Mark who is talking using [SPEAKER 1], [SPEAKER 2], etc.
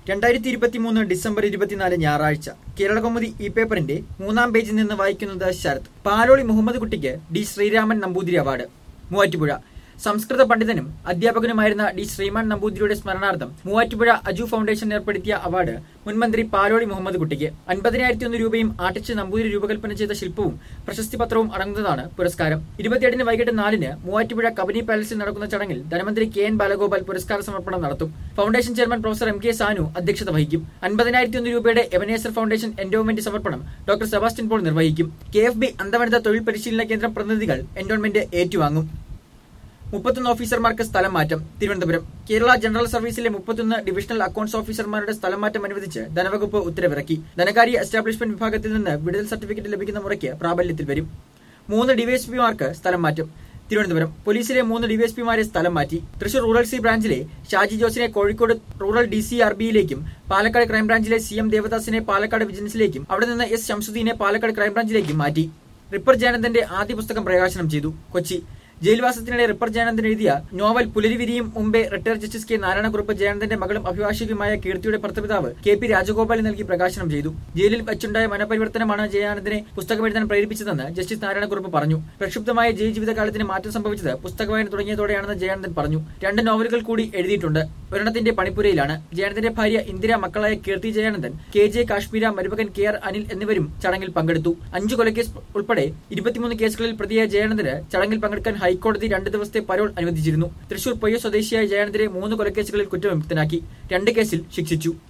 [SPEAKER 1] രണ്ടായിരത്തി ഇരുപത്തിമൂന്ന് ഡിസംബർ ഇരുപത്തിനാല് ഞായറാഴ്ച കേരളകൗമുദി ഈ പേപ്പറിന്റെ മൂന്നാം പേജിൽ നിന്ന് വായിക്കുന്നത് ശരത് പാലോളി മുഹമ്മദ് കുട്ടിക്ക് ഡി ശ്രീരാമൻ നമ്പൂതിരി അവാർഡ് മൂവാറ്റുപുഴ സംസ്കൃത പണ്ഡിതനും അധ്യാപകനുമായിരുന്ന ഡി ശ്രീമാൻ നമ്പൂതിരിയുടെ സ്മരണാർത്ഥം മൂവാറ്റുപുഴ അജു ഫൗണ്ടേഷൻ ഏർപ്പെടുത്തിയ അവാർഡ് മുൻമന്ത്രി പാലോളി മുഹമ്മദ് കുട്ടിക്ക് അൻപതിനായിരത്തി ഒന്ന് രൂപയും ആർട്ടിസ്റ്റ് നമ്പൂതിരി രൂപകൽപ്പന ചെയ്ത ശില്പവും പ്രശസ്തി പത്രവും അടങ്ങുന്നതാണ് പുരസ്കാരം ഇരുപത്തിയെട്ടിന് വൈകിട്ട് നാലിന് മൂവാറ്റുപുഴ കബനി പാലസിൽ നടക്കുന്ന ചടങ്ങിൽ ധനമന്ത്രി കെ എൻ ബാലഗോപാൽ പുരസ്കാര സമർപ്പണം നടത്തും foundation chairman professor M K Sanu അധ്യക്ഷത വഹിക്കും അൻപതിനായിരത്തി ഒന്ന് രൂപയുടെ എവനേസർ ഫൗണ്ടേഷൻ എൻഡോമെന്റ് സമർപ്പണം ഡോക്ടർ സെബാസ്റ്റ്യൻ പോൾ നിർവഹിക്കും കെ എഫ് ബി അന്തവനിത തൊഴിൽ പരിശീലന കേന്ദ്രം പ്രതിനിധികൾ എൻഡോൺമെന്റ് ഏറ്റുവാങ്ങും മുപ്പത്തൊന്ന് ഓഫീസർമാർക്ക് സ്ഥലം മാറ്റം തിരുവനന്തപുരം കേരള ജനറൽ സർവീസിലെ മുപ്പത്തൊന്ന് ഡിവിഷണൽ അക്കൌണ്ട്സ് ഓഫീസർമാരുടെ സ്ഥലം മാറ്റം അനുവദിച്ച് ധനവകുപ്പ് ഉത്തരവിറക്കി ധനകാര്യ എസ്റ്റാബ്ലിഷ്മെന്റ് വിഭാഗത്തിൽ നിന്ന് വിടുതൽ സർട്ടിഫിക്കറ്റ് ലഭിക്കുന്ന മുറയ്ക്ക് പ്രാബല്യത്തിൽ വരും മൂന്ന് ഡിവൈഎസ്പിമാർക്ക് സ്ഥലം മാറ്റം തിരുവനന്തപുരം പോലീസിലെ മൂന്ന് ഡിവൈഎസ്പിമാരെ സ്ഥലം മാറ്റി തൃശൂർ റൂറൽ സി ബ്രാഞ്ചിലെ ഷാജി ജോസിനെ Kozhikode rural D C R ബിയിലേക്കും പാലക്കാട് ക്രൈംബ്രാഞ്ചിലെ സി എം ദേവദാസിനെ പാലക്കാട് വിജിലൻസിലേക്കും അവിടെ നിന്ന് എസ് ശംസുദ്ദീനെ പാലക്കാട് ക്രൈംബ്രാഞ്ചിലേക്കും മാറ്റി റിപ്പർ ജയനന്ദന്റെ ആദ്യ പുസ്തകം പ്രകാശനം ചെയ്തു കൊച്ചി ജയിൽവാസത്തിനിടെ റിപ്പർ ജയനന്ദൻ എഴുതിയ നോവൽ പുലരിവിരിയും മുമ്പേ റിട്ടയർഡ് ജസ്റ്റിസ് കെ നാരായണക്കുറുപ്പ് ജയനന്ദന്റെ മകളും അഭിഭാഷകയുമായ കീർത്തിയുടെ ഭർത്തപിതാവ് കെ പി രാജഗോപാലിന് നൽകി പ്രകാശനം ചെയ്തു ജയിലിൽ വച്ചുണ്ടായ മനപരിവർത്തനമാണ് ജയാനന്ദനെ പുസ്തകം എഴുതാൻ പ്രേരിപ്പിച്ചതെന്ന് ജസ്റ്റിസ് നാരായണക്കുറുപ്പ് പറഞ്ഞു പ്രക്ഷുബ്ധമായ ജയിൽ ജീവിതകാലത്തിന് മാറ്റം സംഭവിച്ചത് പുസ്തകവായന തുടങ്ങിയതോടെയാണെന്ന് ജയാനന്ദൻ പറഞ്ഞു രണ്ട് നോവലുകൾ കൂടി എഴുതിയിട്ടുണ്ട് ഒരെണ്ണത്തിന്റെ പണിപ്പുരയിലാണ് ജയാനന്ദന്റെ ഭാര്യ ഇന്ദിര മക്കളായ കീർത്തി ജയാനന്ദൻ കെ ജെ കാശ്മീര മരുമകൻ കെ ആർ അനിൽ എന്നിവരും ചടങ്ങിൽ പങ്കെടുത്തു അഞ്ചു കൊലക്കേസ് ഉൾപ്പെടെ ഇരുപത്തിമൂന്ന് കേസുകളിൽ പ്രതിയായ ജയാനന്ദന് ചടങ്ങിൽ പങ്കെടുക്കാൻ ഹൈക്കോടതി രണ്ട് ദിവസത്തെ പരോൾ അനുവദിച്ചിരുന്നു തൃശൂർ പൊയ്യ സ്വദേശിയായ ജയാനന്ദനെ മൂന്ന് കൊലക്കേസുകളിൽ കുറ്റവിമുക്തനാക്കി രണ്ട് കേസിൽ ശിക്ഷിച്ചു